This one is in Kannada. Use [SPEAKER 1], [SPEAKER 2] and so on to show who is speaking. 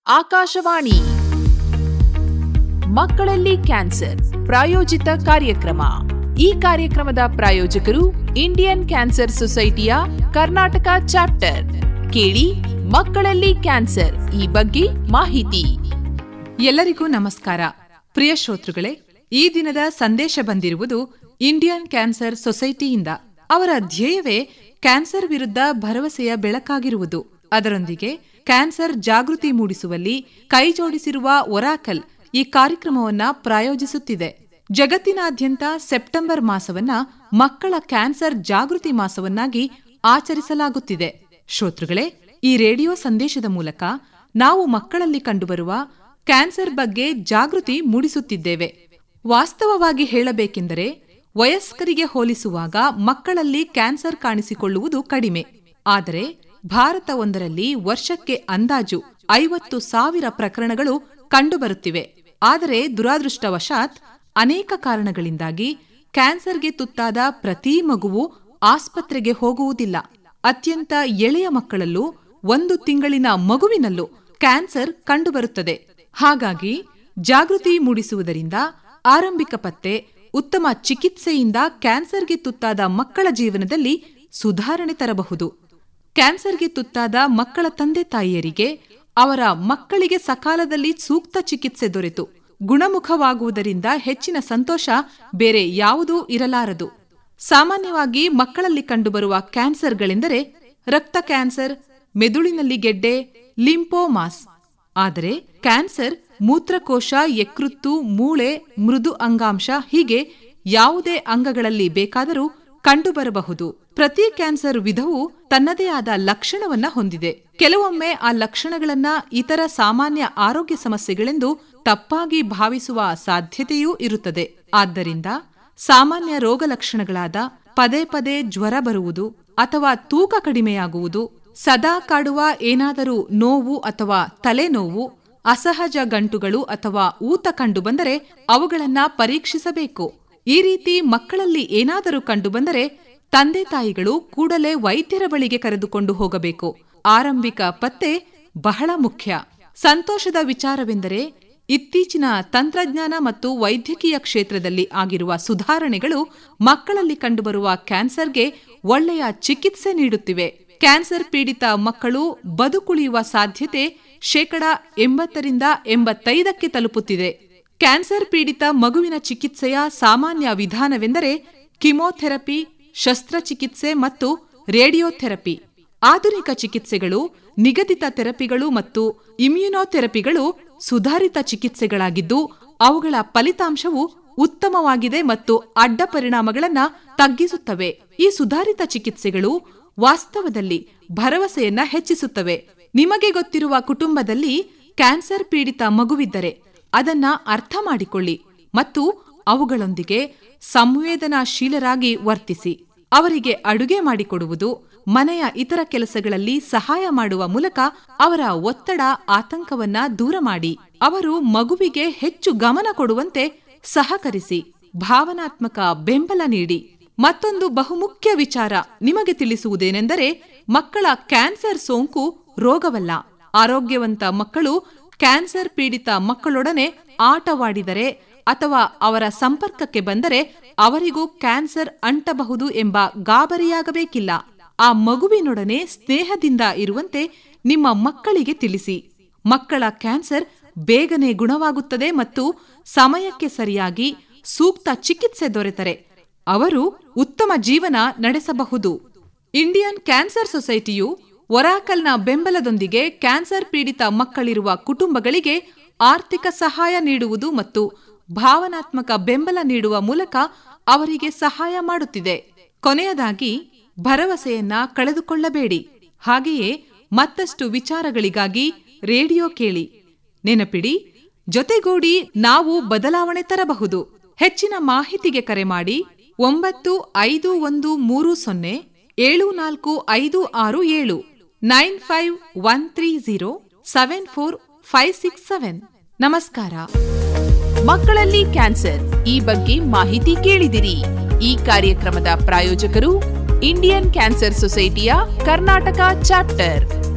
[SPEAKER 1] ಆಕಾಶವಾಣಿ ಮಕ್ಕಳಲ್ಲಿ ಕ್ಯಾನ್ಸರ್ ಪ್ರಾಯೋಜಿತ ಕಾರ್ಯಕ್ರಮ ಈ ಕಾರ್ಯಕ್ರಮದ ಪ್ರಾಯೋಜಕರು ಇಂಡಿಯನ್ ಕ್ಯಾನ್ಸರ್ ಸೊಸೈಟಿಯ ಕರ್ನಾಟಕ ಚಾಪ್ಟರ್ ಕೇಳಿ ಮಕ್ಕಳಲ್ಲಿ ಕ್ಯಾನ್ಸರ್ ಈ ಬಗ್ಗೆ ಮಾಹಿತಿ
[SPEAKER 2] ಎಲ್ಲರಿಗೂ ನಮಸ್ಕಾರ ಪ್ರಿಯ ಶ್ರೋತೃಗಳೇ ಈ ದಿನದ ಸಂದೇಶ ಬಂದಿರುವುದು ಇಂಡಿಯನ್ ಕ್ಯಾನ್ಸರ್ ಸೊಸೈಟಿಯಿಂದ ಅವರ ಧ್ಯೇಯವೇ ಕ್ಯಾನ್ಸರ್ ವಿರುದ್ಧ ಭರವಸೆಯ ಬೆಳಕಾಗಿರುವುದು ಅದರೊಂದಿಗೆ ಕ್ಯಾನ್ಸರ್ ಜಾಗೃತಿ ಮೂಡಿಸುವಲ್ಲಿ ಕೈಜೋಡಿಸಿರುವ ಒರಾಕಲ್ ಈ ಕಾರ್ಯಕ್ರಮವನ್ನ ಪ್ರಾಯೋಜಿಸುತ್ತಿದೆ ಜಗತ್ತಿನಾದ್ಯಂತ ಸೆಪ್ಟೆಂಬರ್ ಮಾಸವನ್ನ ಮಕ್ಕಳ ಕ್ಯಾನ್ಸರ್ ಜಾಗೃತಿ ಮಾಸವನ್ನಾಗಿ ಆಚರಿಸಲಾಗುತ್ತಿದೆ ಶ್ರೋತೃಗಳೇ ಈ ರೇಡಿಯೋ ಸಂದೇಶದ ಮೂಲಕ ನಾವು ಮಕ್ಕಳಲ್ಲಿ ಕಂಡುಬರುವ ಕ್ಯಾನ್ಸರ್ ಬಗ್ಗೆ ಜಾಗೃತಿ ಮೂಡಿಸುತ್ತಿದ್ದೇವೆ ವಾಸ್ತವವಾಗಿ ಹೇಳಬೇಕೆಂದರೆ ವಯಸ್ಕರಿಗೆ ಹೋಲಿಸುವಾಗ ಮಕ್ಕಳಲ್ಲಿ ಕ್ಯಾನ್ಸರ್ ಕಾಣಿಸಿಕೊಳ್ಳುವುದು ಕಡಿಮೆ ಆದರೆ ಭಾರತ ಒಂದರಲ್ಲಿ ವರ್ಷಕ್ಕೆ ಅಂದಾಜು ಐವತ್ತು ಸಾವಿರ ಪ್ರಕರಣಗಳು ಕಂಡುಬರುತ್ತಿವೆ ಆದರೆ ದುರಾದೃಷ್ಟವಶಾತ್ ಅನೇಕ ಕಾರಣಗಳಿಂದಾಗಿ ಕ್ಯಾನ್ಸರ್ಗೆ ತುತ್ತಾದ ಪ್ರತಿ ಮಗುವು ಆಸ್ಪತ್ರೆಗೆ ಹೋಗುವುದಿಲ್ಲ ಅತ್ಯಂತ ಎಳೆಯ ಮಕ್ಕಳಲ್ಲೂ ಒಂದು ತಿಂಗಳಿನ ಮಗುವಿನಲ್ಲೂ ಕ್ಯಾನ್ಸರ್ ಕಂಡುಬರುತ್ತದೆ ಹಾಗಾಗಿ ಜಾಗೃತಿ ಮೂಡಿಸುವುದರಿಂದ ಆರಂಭಿಕ ಪತ್ತೆ ಉತ್ತಮ ಚಿಕಿತ್ಸೆಯಿಂದ ಕ್ಯಾನ್ಸರ್ಗೆ ತುತ್ತಾದ ಮಕ್ಕಳ ಜೀವನದಲ್ಲಿ ಸುಧಾರಣೆ ತರಬಹುದು ಕ್ಯಾನ್ಸರ್ಗೆ ತುತ್ತಾದ ಮಕ್ಕಳ ತಂದೆ ತಾಯಿಯರಿಗೆ ಅವರ ಮಕ್ಕಳಿಗೆ ಸಕಾಲದಲ್ಲಿ ಸೂಕ್ತ ಚಿಕಿತ್ಸೆ ದೊರೆತು ಗುಣಮುಖವಾಗುವುದರಿಂದ ಹೆಚ್ಚಿನ ಸಂತೋಷ ಬೇರೆ ಯಾವುದೂ ಇರಲಾರದು ಸಾಮಾನ್ಯವಾಗಿ ಮಕ್ಕಳಲ್ಲಿ ಕಂಡುಬರುವ ಕ್ಯಾನ್ಸರ್ಗಳೆಂದರೆ ರಕ್ತ ಕ್ಯಾನ್ಸರ್ ಮೆದುಳಿನಲ್ಲಿ ಗೆಡ್ಡೆ ಲಿಂಪೋಮಾಸ್ ಆದರೆ ಕ್ಯಾನ್ಸರ್ ಮೂತ್ರಕೋಶ ಯಕೃತ್ತು ಮೂಳೆ ಮೃದು ಅಂಗಾಂಶ ಹೀಗೆ ಯಾವುದೇ ಅಂಗಗಳಲ್ಲಿ ಬೇಕಾದರೂ ಕಂಡುಬರಬಹುದು ಪ್ರತಿ ಕ್ಯಾನ್ಸರ್ ವಿಧವು ತನ್ನದೇ ಆದ ಲಕ್ಷಣವನ್ನ ಹೊಂದಿದೆ ಕೆಲವೊಮ್ಮೆ ಆ ಲಕ್ಷಣಗಳನ್ನ ಇತರ ಸಾಮಾನ್ಯ ಆರೋಗ್ಯ ಸಮಸ್ಯೆಗಳೆಂದು ತಪ್ಪಾಗಿ ಭಾವಿಸುವ ಸಾಧ್ಯತೆಯೂ ಇರುತ್ತದೆ ಆದ್ದರಿಂದ ಸಾಮಾನ್ಯ ರೋಗ ಲಕ್ಷಣಗಳಾದ ಪದೇ ಪದೇ ಜ್ವರ ಬರುವುದು ಅಥವಾ ತೂಕ ಕಡಿಮೆಯಾಗುವುದು ಸದಾ ಕಾಡುವ ಏನಾದರೂ ನೋವು ಅಥವಾ ತಲೆನೋವು ಅಸಹಜ ಗಂಟುಗಳು ಅಥವಾ ಊತ ಕಂಡುಬಂದರೆ ಅವುಗಳನ್ನ ಪರೀಕ್ಷಿಸಬೇಕು ಈ ರೀತಿ ಮಕ್ಕಳಲ್ಲಿ ಏನಾದರೂ ಕಂಡುಬಂದರೆ ತಂದೆ ತಾಯಿಗಳು ಕೂಡಲೇ ವೈದ್ಯರ ಬಳಿಗೆ ಕರೆದುಕೊಂಡು ಹೋಗಬೇಕು ಆರಂಭಿಕ ಪತ್ತೆ ಬಹಳ ಮುಖ್ಯ ಸಂತೋಷದ ವಿಚಾರವೆಂದರೆ ಇತ್ತೀಚಿನ ತಂತ್ರಜ್ಞಾನ ಮತ್ತು ವೈದ್ಯಕೀಯ ಕ್ಷೇತ್ರದಲ್ಲಿ ಆಗಿರುವ ಸುಧಾರಣೆಗಳು ಮಕ್ಕಳಲ್ಲಿ ಕಂಡುಬರುವ ಕ್ಯಾನ್ಸರ್ಗೆ ಒಳ್ಳೆಯ ಚಿಕಿತ್ಸೆ ನೀಡುತ್ತಿವೆ ಕ್ಯಾನ್ಸರ್ ಪೀಡಿತ ಮಕ್ಕಳು ಬದುಕುಳಿಯುವ ಸಾಧ್ಯತೆ ಶೇಕಡ ಎಂಬತ್ತರಿಂದ ಎಂಬತ್ತೈದಕ್ಕೆ ತಲುಪುತ್ತಿದೆ ಕ್ಯಾನ್ಸರ್ ಪೀಡಿತ ಮಗುವಿನ ಚಿಕಿತ್ಸೆಯ ಸಾಮಾನ್ಯ ವಿಧಾನವೆಂದರೆ ಕಿಮೋಥೆರಪಿ ಶಸ್ತ್ರಚಿಕಿತ್ಸೆ ಮತ್ತು ರೇಡಿಯೋಥೆರಪಿ ಆಧುನಿಕ ಚಿಕಿತ್ಸೆಗಳು ನಿಗದಿತ ಥೆರಪಿಗಳು ಮತ್ತು ಇಮ್ಯುನೋಥೆರಪಿಗಳು ಸುಧಾರಿತ ಚಿಕಿತ್ಸೆಗಳಾಗಿದ್ದು ಅವುಗಳ ಫಲಿತಾಂಶವು ಉತ್ತಮವಾಗಿದೆ ಮತ್ತು ಅಡ್ಡ ಪರಿಣಾಮಗಳನ್ನ ತಗ್ಗಿಸುತ್ತವೆ ಈ ಸುಧಾರಿತ ಚಿಕಿತ್ಸೆಗಳು ವಾಸ್ತವದಲ್ಲಿ ಭರವಸೆಯನ್ನ ಹೆಚ್ಚಿಸುತ್ತವೆ ನಿಮಗೆ ಗೊತ್ತಿರುವ ಕುಟುಂಬದಲ್ಲಿ ಕ್ಯಾನ್ಸರ್ ಪೀಡಿತ ಮಗುವಿದ್ದರೆ ಅದನ್ನ ಅರ್ಥ ಮಾಡಿಕೊಳ್ಳಿ ಮತ್ತು ಅವುಗಳೊಂದಿಗೆ ಸಂವೇದನಾಶೀಲರಾಗಿ ವರ್ತಿಸಿ ಅವರಿಗೆ ಅಡುಗೆ ಮಾಡಿಕೊಡುವುದು ಮನೆಯ ಇತರ ಕೆಲಸಗಳಲ್ಲಿ ಸಹಾಯ ಮಾಡುವ ಮೂಲಕ ಅವರ ಒತ್ತಡ ಆತಂಕವನ್ನ ದೂರ ಮಾಡಿ ಅವರು ಮಗುವಿಗೆ ಹೆಚ್ಚು ಗಮನ ಕೊಡುವಂತೆ ಸಹಕರಿಸಿ ಭಾವನಾತ್ಮಕ ಬೆಂಬಲ ನೀಡಿ ಮತ್ತೊಂದು ಬಹುಮುಖ್ಯ ವಿಚಾರ ನಿಮಗೆ ತಿಳಿಸುವುದೇನೆಂದರೆ ಮಕ್ಕಳ ಕ್ಯಾನ್ಸರ್ ಸೋಂಕು ರೋಗವಲ್ಲ ಆರೋಗ್ಯವಂತ ಮಕ್ಕಳು ಕ್ಯಾನ್ಸರ್ ಪೀಡಿತ ಮಕ್ಕಳೊಡನೆ ಆಟವಾಡಿದರೆ ಅಥವಾ ಅವರ ಸಂಪರ್ಕಕ್ಕೆ ಬಂದರೆ ಅವರಿಗೂ ಕ್ಯಾನ್ಸರ್ ಅಂಟಬಹುದು ಎಂಬ ಗಾಬರಿಯಾಗಬೇಕಿಲ್ಲ ಆ ಮಗುವಿನೊಡನೆ ಸ್ನೇಹದಿಂದ ಇರುವಂತೆ ನಿಮ್ಮ ಮಕ್ಕಳಿಗೆ ತಿಳಿಸಿ ಮಕ್ಕಳ ಕ್ಯಾನ್ಸರ್ ಬೇಗನೆ ಗುಣವಾಗುತ್ತದೆ ಮತ್ತು ಸಮಯಕ್ಕೆ ಸರಿಯಾಗಿ ಸೂಕ್ತ ಚಿಕಿತ್ಸೆ ದೊರೆತರೆ ಅವರು ಉತ್ತಮ ಜೀವನ ನಡೆಸಬಹುದು ಇಂಡಿಯನ್ ಕ್ಯಾನ್ಸರ್ ಸೊಸೈಟಿಯು ಒರಾಕಲ್ನ ಬೆಂಬಲದೊಂದಿಗೆ ಕ್ಯಾನ್ಸರ್ ಪೀಡಿತ ಮಕ್ಕಳಿರುವ ಕುಟುಂಬಗಳಿಗೆ ಆರ್ಥಿಕ ಸಹಾಯ ನೀಡುವುದು ಮತ್ತು ಭಾವನಾತ್ಮಕ ಬೆಂಬಲ ನೀಡುವ ಮೂಲಕ ಅವರಿಗೆ ಸಹಾಯ ಮಾಡುತ್ತಿದೆ ಕೊನೆಯದಾಗಿ ಭರವಸೆಯನ್ನ ಕಳೆದುಕೊಳ್ಳಬೇಡಿ ಹಾಗೆಯೇ ಮತ್ತಷ್ಟು ವಿಚಾರಗಳಿಗಾಗಿ ರೇಡಿಯೋ ಕೇಳಿ ನೆನಪಿಡಿ ಜೊತೆಗೂಡಿ ನಾವು ಬದಲಾವಣೆ ತರಬಹುದು ಹೆಚ್ಚಿನ ಮಾಹಿತಿಗೆ ಕರೆ ಮಾಡಿ ಒಂಬತ್ತು ಐದು ಒಂದು ಮೂರು ಸೊನ್ನೆ ಏಳು ನಾಲ್ಕು ಐದು ಆರು ಏಳು nine five one three zero seven four five six seven ನಮಸ್ಕಾರ
[SPEAKER 1] ಮಕ್ಕಳಲ್ಲಿ ಕ್ಯಾನ್ಸರ್ ಈ ಬಗ್ಗೆ ಮಾಹಿತಿ ಕೇಳಿದಿರಿ ಈ ಕಾರ್ಯಕ್ರಮದ ಪ್ರಾಯೋಜಕರು ಇಂಡಿಯನ್ ಕ್ಯಾನ್ಸರ್ ಸೊಸೈಟಿಯ ಕರ್ನಾಟಕ ಚಾಪ್ಟರ್